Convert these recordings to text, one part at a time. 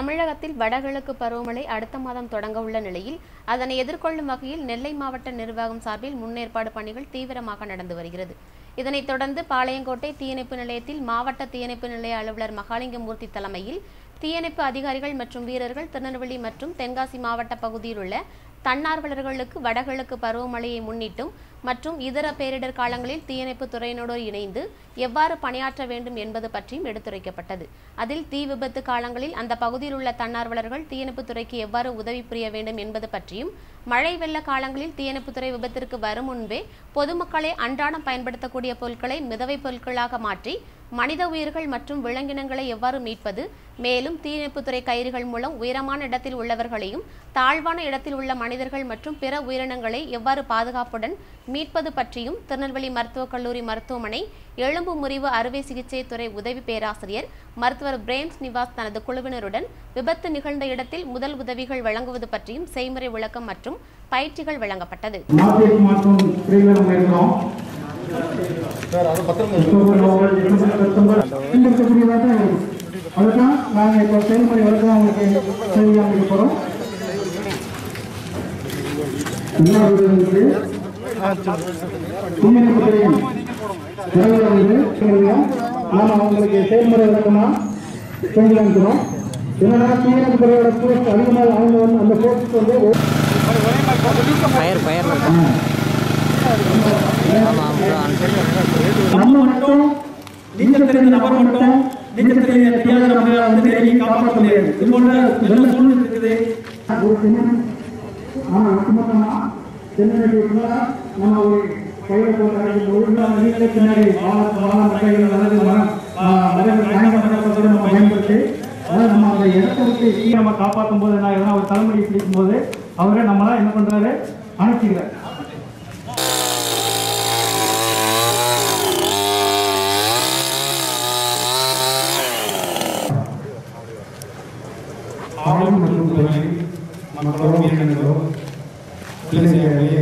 தமிழகத்தில் வடகிழக்கு பருவமழை அடுத்த மாதம் தொடங்க உள்ள நிலையில் அதனை எதிர்கொள்ளும் வகையில் நெல்லை மாவட்ட நிர்வாகம் சார்பில் முன்னேற்பாடு பணிகள் தீவிரமாக நடந்து வருகிறது இதனைத் தொடர்ந்து பாளையங்கோட்டை தீயணைப்பு நிலையத்தில் மாவட்ட தீயணைப்பு நிலைய அலுவலர் மகாலிங்கமூர்த்தி தலைமையில் தீயணைப்பு அதிகாரிகள் மற்றும் வீரர்கள் திருநெல்வேலி மற்றும் தென்காசி மாவட்ட பகுதியில் உள்ள தன்னார்வலர்களுக்கு வடகிழக்கு பருவமழையை முன்னிட்டும் மற்றும் இதர பேரிடர் காலங்களில் தீயணைப்பு துறையினரோடு இணைந்து எவ்வாறு பணியாற்ற வேண்டும் என்பது பற்றியும் எடுத்துரைக்கப்பட்டது அதில் தீ விபத்து காலங்களில் அந்த பகுதியில் உள்ள தன்னார்வலர்கள் தீயணைப்புத் துறைக்கு எவ்வாறு உதவி புரிய வேண்டும் என்பது பற்றியும் மழை வெள்ள காலங்களில் தீயணைப்புத்துறை விபத்திற்கு வரும் முன்பே பொதுமக்களே அன்றாடம் பயன்படுத்தக்கூடிய பொருட்களை மிதவை பொருட்களாக மாற்றி மனித உயிர்கள் மற்றும் விலங்கினங்களை எவ்வாறு மீட்பது மேலும் தீயணைப்புத்துறை கயிறுகள் மூலம் உயரமான இடத்தில் உள்ளவர்களையும் தாழ்வான இடத்தில் உள்ள மனிதர்கள் மற்றும் பிற உயிரினங்களை எவ்வாறு பாதுகாப்புடன் மீட்பது பற்றியும் திருநெல்வேலி மருத்துவக் கல்லூரி மருத்துவமனை எலும்பு முறிவு அறுவை சிகிச்சை துறை உதவி பேராசிரியர் மருத்துவர் பிரேம்ஸ் நிவாஸ் தனது குழுவினருடன் விபத்து நிகழ்ந்த இடத்தில் முதல் உதவிகள் வழங்குவது பற்றியும் செய்முறை விளக்கம் மற்றும் பயிற்சிகள் வழங்கப்பட்டது மார்க்கெட் மாற்றும் பிரிவில் நம்ம இருக்கிறோம் அக்டோபர் நவம்பர் டிசம்பர் செப்டம்பர் இந்த இருக்கக்கூடியதாக தான் இருக்கும் அதுதான் நாங்கள் இப்போ செயல்முறை வரைக்கும் அவங்களுக்கு செய்தி காமிக்க போகிறோம் எல்லா வீடுகளுக்கு தீயணைப்புத்துறையின் தலைவர் வந்து சொல்லுவோம் நாம் அவங்களுக்கு செயல்முறை விளக்கமாக செஞ்சு காமிக்கிறோம் என்னன்னா தீயணைப்புத்துறையோட போஸ்ட் அதிகமாக அவங்க வந்து அந்த போஸ்ட் வந்து ஃபயர் ஃபயர் ஆமாம் நம்ம மட்டும் நீச்சல் தெரிந்த நபர் மட்டும் நீச்சல் தெரிய தெரியாத நபர்களை வந்து தேடி காப்பாற்ற முடியாது இது போன்ற நல்ல சூழ்நிலை இருக்குது ஒரு தென்னன் ஆனா ஒட்டுமொத்தமா தென்னனுடைய நம்ம ஒரு கையில போட்டு ஒரு நீங்களே பின்னாடி வாழ வாழ கைகள் அல்லது மரம் மரங்கள் காய்ந்த மரங்களை நம்ம பயன்படுத்தி அதாவது நம்ம அந்த இடத்த விட்டு ஈ நம்ம காப்பாற்றும் போது என்ன ஆகுதுன்னா அவர் தலைமுடி பிடிக்கும் போது அவரை நம்மளாம் என்ன பண்றாரு அணைச்சிக்கிறார் ஆளும் மற்றும் துறை மக்களோ உயிரினங்களோ பிள்ளைகளே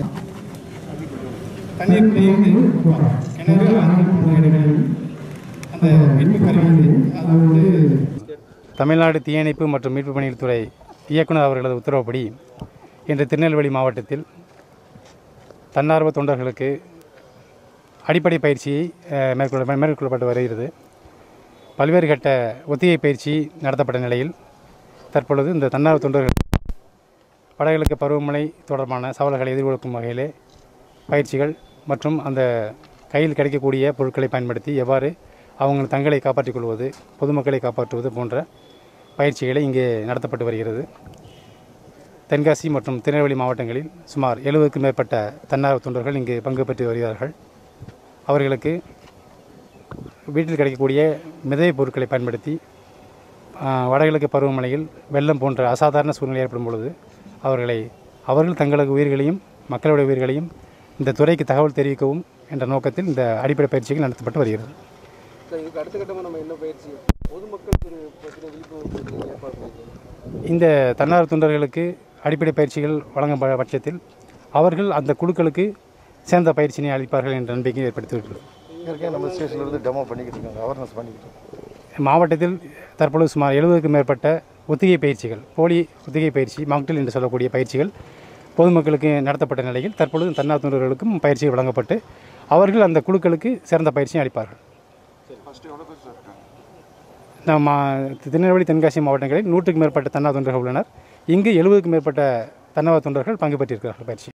தண்ணீர் தேங்கி கிணறு ஆரம்பிக்கும் போன்ற இடங்களில் அந்த மீட்பு கருவி அது வந்து தமிழ்நாடு தீயணைப்பு மற்றும் மீட்புப் பணிகள் துறை இயக்குனர் அவர்களது உத்தரவுப்படி இன்று திருநெல்வேலி மாவட்டத்தில் தன்னார்வ தொண்டர்களுக்கு அடிப்படை பயிற்சியை அஹ், மேற்கொள்ள மேற்கொள்ளப்பட்டு வருகிறது பல்வேறு கட்ட ஒத்திகை பயிற்சி நடத்தப்பட்ட நிலையில் தற்பொழுது இந்த தன்னார்வ தொண்டர்கள் வடகிழக்கு பருவமழை தொடர்பான சவால்களை எதிர்கொள்ளும் வகையிலே பயிற்சிகள் மற்றும் அந்த கையில் கிடைக்கக்கூடிய பொருட்களை பயன்படுத்தி எவ்வாறு அவங்க தங்களை காப்பாற்றிக் கொள்வது பொதுமக்களை காப்பாற்றுவது போன்ற பயிற்சிகளை இங்கே நடத்தப்பட்டு வருகிறது தென்காசி மற்றும் திருநெல்வேலி மாவட்டங்களில் சுமார் எழுபதுக்கும் மேற்பட்ட தன்னார்வ தொண்டர்கள் இங்கு பங்கு பெற்று வருகிறார்கள் அவர்களுக்கு வீட்டில் கிடைக்கக்கூடிய மிதவை பொருட்களை பயன்படுத்தி ஆ, வடகிழக்கு பருவமழையில் வெள்ளம் போன்ற அசாதாரண சூழ்நிலை ஏற்படும் பொழுது அவர்களை அவர்கள் தங்களது உயிர்களையும் மக்களுடைய உயிர்களையும் இந்த துறைக்கு தகவல் தெரிவிக்கவும் என்ற நோக்கத்தில் இந்த அடிப்படை பயிற்சிகள் நடத்தப்பட்டு வருகிறது இதுக்கு அடுத்த கட்டமாக நம்ம என்ன பயிற்சி பொதுமக்களுக்கு ஒரு பற்றின விழிப்புணர்வு ஏற்பாடு பண்ணியிருக்கோம் இந்த தன்னார்வ தொண்டர்களுக்கு அடிப்படை பயிற்சிகள் வழங்கும் பட்சத்தில் அவர்கள் அந்த குழுக்களுக்கு சேர்ந்த பயிற்சியினை அளிப்பார்கள் என்ற நம்பிக்கை ஏற்படுத்தியிருக்கிறது இங்கே இருக்க நம்ம ஸ்டேஷன்ல இருந்து டெமோ பண்ணிக்கிட்டு இருக்காங்க அவேர்னஸ் பண்ணிக்கிட்டு இருக்காங்க மாவட்டத்தில் தற்பொழுது சுமார் எழுபதுக்கும் மேற்பட்ட ஒத்திகை பயிற்சிகள் போலி ஒத்திகை பயிற்சி மாக்டில் என்று சொல்லக்கூடிய பயிற்சிகள் பொதுமக்களுக்கு நடத்தப்பட்ட நிலையில் தற்பொழுது தன்னார்வ தொண்டர்களுக்கும் பயிற்சி வழங்கப்பட்டு அவர்கள் அந்த குழுக்களுக்கு சிறந்த பயிற்சியை அளிப்பார்கள் நம்ம திருநெல்வேலி தென்காசி மாவட்டங்களில் நூற்றுக்கும் மேற்பட்ட தன்னார்வ தொண்டர்கள் உள்ளனர் இங்கு எழுபதுக்கும் மேற்பட்ட தன்னார்வ தொண்டர்கள் பங்கு பெற்றிருக்கிறார்கள் பயிற்சி